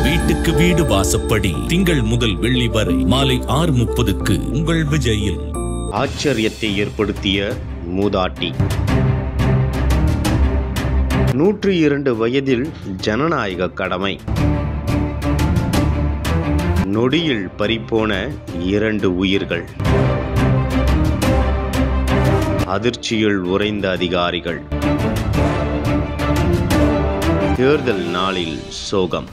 வீட்டுக்கு வீடு வாசப்படி திங்கள் முதல் வெள்ளி வரை மாலை ஆறு முப்பதுக்கு உங்கள் விஜயில் ஆச்சரியத்தை ஏற்படுத்திய மூதாட்டி நூற்றி இரண்டு வயதில் ஜனநாயக கடமை நொடியில் பறிப்போன இரண்டு உயிர்கள் அதிர்ச்சியில் உறைந்த அதிகாரிகள் தேர்தல் நாளில் சோகம்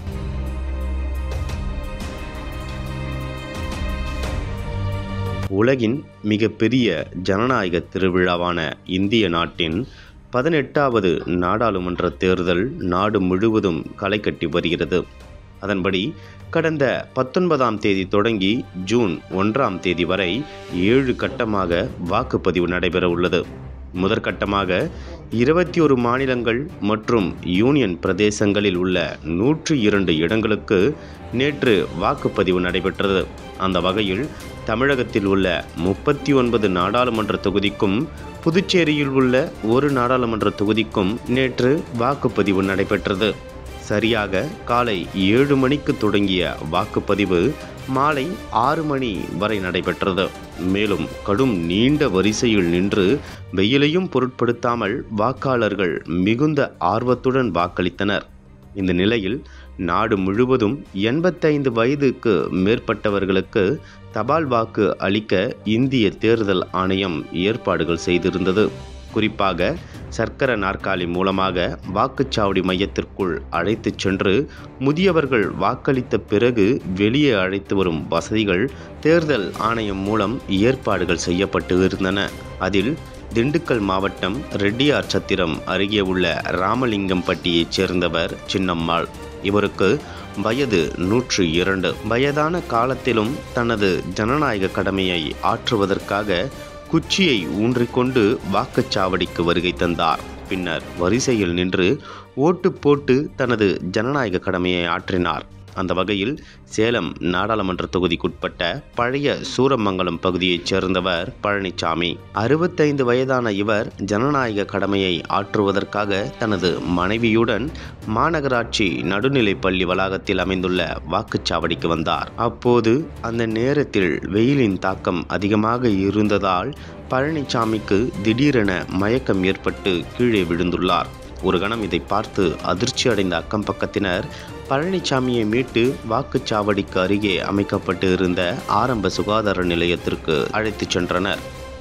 உலகின் மிகப்பெரிய ஜனநாயக திருவிழாவான இந்திய நாட்டின் பதினெட்டாவது நாடாளுமன்ற தேர்தல் நாடு முழுவதும் களை கட்டி வருகிறது அதன்படி கடந்த பத்தொன்பதாம் தேதி தொடங்கி ஜூன் ஒன்றாம் தேதி வரை ஏழு கட்டமாக வாக்குப்பதிவு நடைபெற உள்ளது முதற்கட்டமாக இருபத்தி ஒரு மாநிலங்கள் மற்றும் யூனியன் பிரதேசங்களில் உள்ள நூற்றி இரண்டு இடங்களுக்கு நேற்று வாக்குப்பதிவு நடைபெற்றது அந்த வகையில் தமிழகத்தில் உள்ள முப்பத்தி ஒன்பது நாடாளுமன்ற தொகுதிக்கும் புதுச்சேரியில் உள்ள ஒரு நாடாளுமன்ற தொகுதிக்கும் நேற்று வாக்குப்பதிவு நடைபெற்றது சரியாக காலை ஏழு மணிக்கு தொடங்கிய வாக்குப்பதிவு மாலை ஆறு மணி வரை நடைபெற்றது மேலும் கடும் நீண்ட வரிசையில் நின்று வெயிலையும் பொருட்படுத்தாமல் வாக்காளர்கள் மிகுந்த ஆர்வத்துடன் வாக்களித்தனர் இந்த நிலையில் நாடு முழுவதும் எண்பத்தைந்து வயதுக்கு மேற்பட்டவர்களுக்கு தபால் வாக்கு அளிக்க இந்திய தேர்தல் ஆணையம் ஏற்பாடுகள் செய்திருந்தது குறிப்பாக சர்க்கர நாற்காலி மூலமாக வாக்குச்சாவடி மையத்திற்குள் அழைத்துச் சென்று முதியவர்கள் வாக்களித்த பிறகு வெளியே அழைத்து வரும் வசதிகள் தேர்தல் ஆணையம் மூலம் ஏற்பாடுகள் செய்யப்பட்டு இருந்தன அதில் திண்டுக்கல் மாவட்டம் ரெட்டியார் சத்திரம் அருகே உள்ள ராமலிங்கம்பட்டியைச் சேர்ந்தவர் சின்னம்மாள் இவருக்கு வயது நூற்று இரண்டு வயதான காலத்திலும் தனது ஜனநாயக கடமையை ஆற்றுவதற்காக குச்சியை ஊன்றிக்கொண்டு வாக்குச்சாவடிக்கு வருகை தந்தார் பின்னர் வரிசையில் நின்று ஓட்டு போட்டு தனது ஜனநாயக கடமையை ஆற்றினார் அந்த வகையில் சேலம் நாடாளுமன்ற தொகுதிக்குட்பட்ட பழைய சூரமங்கலம் பகுதியைச் சேர்ந்தவர் பழனிசாமி அறுபத்தைந்து வயதான இவர் ஜனநாயக கடமையை ஆற்றுவதற்காக தனது மனைவியுடன் மாநகராட்சி நடுநிலைப் பள்ளி வளாகத்தில் அமைந்துள்ள வாக்குச்சாவடிக்கு வந்தார் அப்போது அந்த நேரத்தில் வெயிலின் தாக்கம் அதிகமாக இருந்ததால் பழனிசாமிக்கு திடீரென மயக்கம் ஏற்பட்டு கீழே விழுந்துள்ளார் ஒரு கணம் இதை பார்த்து அதிர்ச்சி அடைந்த அக்கம் பக்கத்தினர் பழனிசாமியை மீட்டு வாக்குச்சாவடிக்கு அருகே அமைக்கப்பட்டு இருந்த ஆரம்ப சுகாதார நிலையத்திற்கு அழைத்துச் சென்றனர்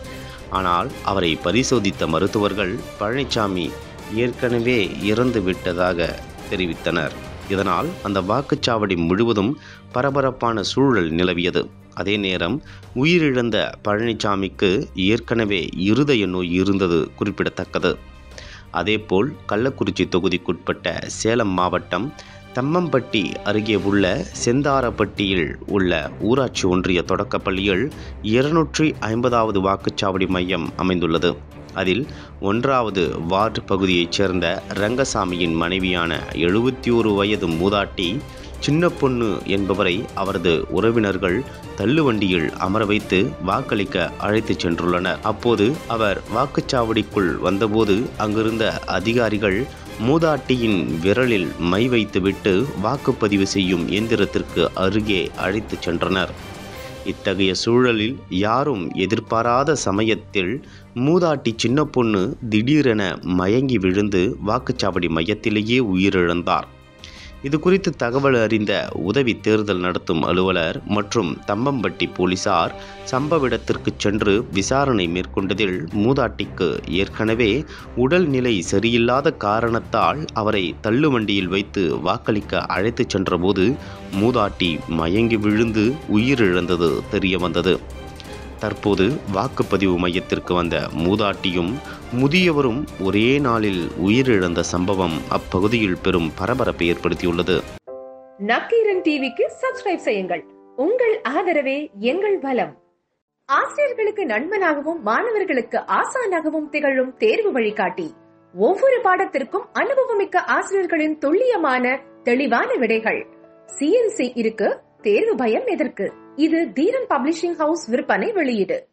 ஆனால் அவரை பரிசோதித்த மருத்துவர்கள் பழனிசாமி ஏற்கனவே இறந்து விட்டதாக தெரிவித்தனர் இதனால் அந்த வாக்குச்சாவடி முழுவதும் பரபரப்பான சூழல் நிலவியது அதே நேரம் உயிரிழந்த பழனிசாமிக்கு ஏற்கனவே இருதய நோய் இருந்தது குறிப்பிடத்தக்கது அதேபோல் கள்ளக்குறிச்சி தொகுதிக்குட்பட்ட சேலம் மாவட்டம் தம்மம்பட்டி அருகே உள்ள செந்தாரப்பட்டியில் உள்ள ஊராட்சி ஒன்றிய தொடக்கப்பள்ளியில் இருநூற்றி ஐம்பதாவது வாக்குச்சாவடி மையம் அமைந்துள்ளது அதில் ஒன்றாவது வார்டு பகுதியைச் சேர்ந்த ரங்கசாமியின் மனைவியான எழுபத்தி ஒரு வயது மூதாட்டி சின்ன பொண்ணு என்பவரை அவரது உறவினர்கள் தள்ளுவண்டியில் அமர வைத்து வாக்களிக்க அழைத்துச் சென்றுள்ளனர் அப்போது அவர் வாக்குச்சாவடிக்குள் வந்தபோது அங்கிருந்த அதிகாரிகள் மூதாட்டியின் விரலில் மை வைத்துவிட்டு வாக்குப்பதிவு செய்யும் இயந்திரத்திற்கு அருகே அழைத்துச் சென்றனர் இத்தகைய சூழலில் யாரும் எதிர்பாராத சமயத்தில் மூதாட்டி சின்ன பொண்ணு திடீரென மயங்கி விழுந்து வாக்குச்சாவடி மையத்திலேயே உயிரிழந்தார் இது குறித்து தகவல் அறிந்த உதவி தேர்தல் நடத்தும் அலுவலர் மற்றும் தம்பம்பட்டி போலீசார் சம்பவ இடத்திற்கு சென்று விசாரணை மேற்கொண்டதில் மூதாட்டிக்கு ஏற்கனவே உடல்நிலை சரியில்லாத காரணத்தால் அவரை தள்ளுவண்டியில் வைத்து வாக்களிக்க அழைத்துச் சென்றபோது மூதாட்டி மயங்கி விழுந்து உயிரிழந்தது தெரிய வந்தது தற்போது வாக்குப்பதிவு மையத்திற்கு வந்த மூதாட்டியும் முதியவரும் ஒரே நாளில் உயிரிழந்த சம்பவம் அப்பகுதியில் பெரும் பரபரப்பை ஏற்படுத்தியுள்ளது நக்கீரன் டிவிக்கு சப்ஸ்கிரைப் செய்யுங்கள் உங்கள் ஆதரவே எங்கள் பலம் ஆசிரியர்களுக்கு நண்பனாகவும் மாணவர்களுக்கு ஆசானாகவும் திகழும் தேர்வு வழிகாட்டி ஒவ்வொரு பாடத்திற்கும் அனுபவமிக்க ஆசிரியர்களின் துல்லியமான தெளிவான விடைகள் சிஎன்சி இருக்கு தேர்வு பயம் எதற்கு இது தீரன் பப்ளிஷிங் ஹவுஸ் விற்பனை வெளியீடு